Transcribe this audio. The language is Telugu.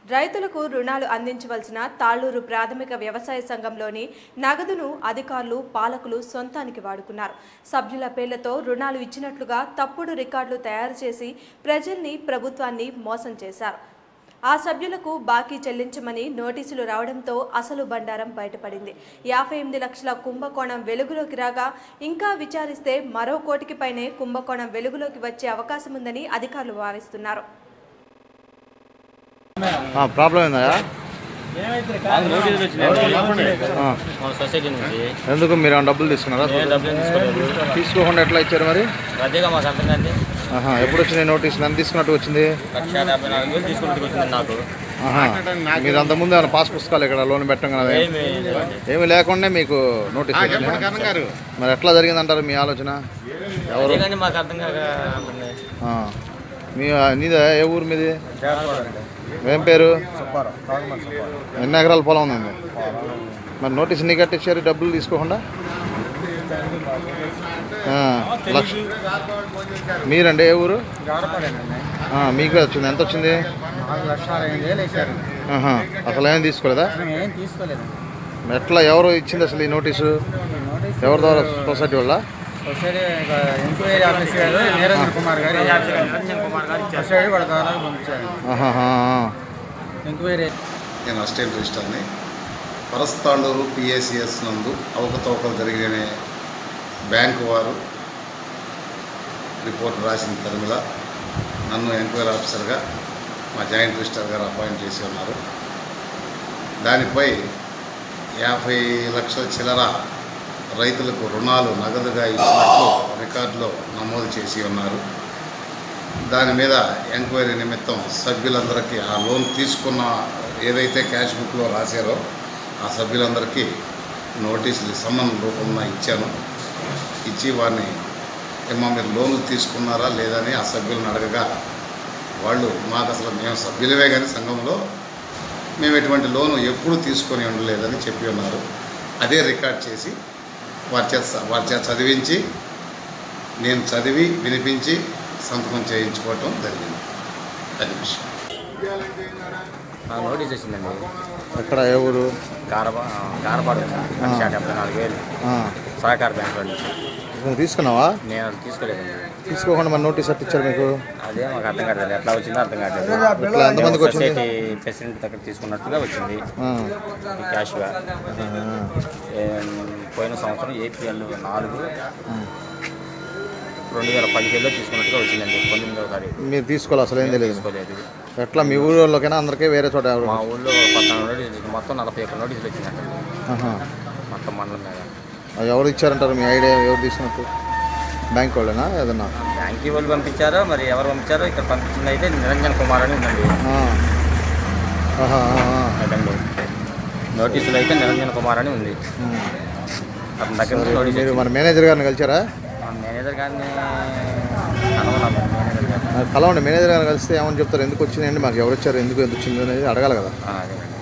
రైతులకు రుణాలు అందించవలసిన తాళ్లూరు ప్రాథమిక వ్యవసాయ సంఘంలోని నగదును అధికారులు పాలకులు సొంతానికి వాడుకున్నారు సభ్యుల పేర్లతో రుణాలు ఇచ్చినట్లుగా తప్పుడు రికార్డులు తయారు చేసి ప్రజల్ని ప్రభుత్వాన్ని మోసం చేశారు ఆ సభ్యులకు బాకీ చెల్లించమని నోటీసులు రావడంతో అసలు బండారం బయటపడింది యాభై ఎనిమిది లక్షల కుంభకోణం వెలుగులోకి రాగా ఇంకా విచారిస్తే మరో కోటికి పైనే కుంభకోణం వెలుగులోకి వచ్చే అవకాశం ఉందని అధికారులు భావిస్తున్నారు ప్రాబ్లం ఏందా మాకు నోటీసులు వచ్చినాయి ఆ, మన సొసైటీ నుంచి ఎందుకు మీరు ఏమైనా డబ్బులు తీసుకున్నారా నేను డబ్బులు తీసుకోలేదు తీసుకోకుండా ఎట్లా ఇచ్చారు మరి అదేగా మాకు అర్థం కాదు ఆహా, ఎప్పుడు వచ్చినాయి నోటీసులు ఎంత తీసుకున్నట్టు వచ్చింది లక్ష డెబ్బై నాలుగు వేలు తీసుకున్నట్టు వచ్చింది నాకు ఆహా, మీరు అంతకుముందు ఏమైనా పాస్ పుస్తకాలు ఇక్కడ లోన్ పెట్టం కదా ఏమి లేవండి. ఏమి లేకుండా మీకు నోటీస్ వచ్చినాయి మరి ఎట్లా జరిగిందంటారు మీ ఆలోచన ఎవరు అదే కానీ మాకు అర్థం కాక ఉంటుంది. ఆ, మీ నీదే ఏ ఊరు మీది ఏం పేరు ఎన్ని ఎకరాల పొలం ఉంది మరి నోటీస్ ఎన్ని కట్టించారు డబ్బులు తీసుకోకుండా ఆ, లక్ష మీరండి ఏ ఊరు ఆ, మీకే వచ్చింది ఎంత వచ్చింది నాలుగు లక్షల ఐదు వేలు వేశారు ఆహా, అసలు ఏం తీసుకోలేదా మేము ఏం తీసుకోలేదు ఎట్లా ఎవరు ఇచ్చింది అసలు ఈ నోటీసు నోటీస్ ఎవరి ద్వారా సొసైటీ వాళ్ళ సొసైటీ ఎంక్వైరీ ఆఫీస్ గారు నిరంజన్ కుమార్ గారు సొసైటీ వాళ్ళ ద్వారా పంపించారు ఆహాహా, ఆ. ఎంక్వైరీ నేను అసిస్టెంట్ రిజిస్టర్ని పరస్తాండూరు పిఏసిఎస్ నందు అవకతవకలు జరిగిన బ్యాంకు వారు రిపోర్ట్ రాసిన తరిమిల నన్ను ఎంక్వైరీ ఆఫీసర్గా మా జాయింట్ రిజిస్టర్ గారు అపాయింట్ చేసి ఉన్నారు దానిపై యాభై లక్షల చిల్లర రైతులకు రుణాలు నగదుగా ఇచ్చినట్లు రికార్డులో నమోదు చేసి ఉన్నారు దాని మీద ఎంక్వైరీ నిమిత్తం సభ్యులందరికీ ఆ లోన్ తీసుకున్న ఏదైతే క్యాష్ బుక్లో రాశారో ఆ సభ్యులందరికీ నోటీసులు సమ్మన్ రూపంలో ఇచ్చాను ఇచ్చి వారిని ఏమో మీరు లోన్లు తీసుకున్నారా లేదని ఆ సభ్యులను అడగగా వాళ్ళు మాకు అసలు మేము సభ్యులమే కానీ సంఘంలో మేము ఎటువంటి లోను ఎప్పుడు తీసుకొని ఉండలేదని చెప్పి ఉన్నారు అదే రికార్డ్ చేసి వారి చేత వారి చేత చదివించి నేను చదివి వినిపించి సంతకం చేయించుకోవటం జరిగింది అది విషయం నాకు నోటీస్ వచ్చిందండి ఎక్కడ ఏ ఊరు గారబా గారపాడు లక్ష డెబ్బై నాలుగు వేలు ఆ. సహకార బ్యాంక్ నుంచి నువ్వు తీసుకున్నావా నేను అది తీసుకోలేదండి తీసుకోకుండా మరి నోటీస్ ఎట్లా ఇచ్చారు మీకు అదే మాకు అర్థం కావట్లేదు ఎట్లా వచ్చిందో అర్థం కావట్లేదు ఎట్లా ఎంతమందికి వచ్చింది సొసైటీ ప్రెసిడెంట్ దగ్గర తీసుకున్నట్టుగా వచ్చింది ఆ. ఈ క్యాష్గా ఆహా. ఏం, పోయిన సంవత్సరం ఏప్రిల్ నాలుగు రెండు వేల పదిహేడులో తీసుకున్నట్టుగా వచ్చిందండి పంతొమ్మిదవ తారీఖు మీరు తీసుకోవాలి అసలు ఏం తెలియదు తీసుకోలేదు ఎట్లా మీ ఊరు వాళ్ళకైనా అందరికీ వేరే చోట ఎవరు మా ఊళ్ళో పద్నాలుగు నోటీసులు వచ్చింది. మొత్తం నలభై ఒక్క నోటీసులు వచ్చిందండి ఆహా. మొత్తం మండలం మీద అది ఎవరు ఇచ్చారంటారు మీ ఐడియా ఎవరు తీసుకున్నట్టు బ్యాంక్ వాళ్ళేనా ఏదన్నా బ్యాంకీ వాళ్ళు పంపించారో మరి ఎవరు పంపించారో ఇక్కడ పంపించింది అయితే నిరంజన్ కుమార్ అని ఉందండి ఆ. ఆహా, ఆ, ఆ. అదండి నోటీసులు అయితే నిరంజన్ కుమార్ అని ఉంది ఉమ్. అతని దగ్గర నుంచి నోటీస్ మీరు వచ్చింది. మన మేనేజర్ గారిని కలిసారా మా మేనేజర్ గారిని కనుగొన్నాం మేనేజర్ గారిని కలవండి మేనేజర్ గారిని కలిస్తే ఏమని చెప్తారు ఎందుకు వచ్చిందండి మాకు ఎవరు వచ్చారు ఎందుకు ఎందుకు వచ్చింది అనేది అడగాలి కదా ఆ, అదేనండి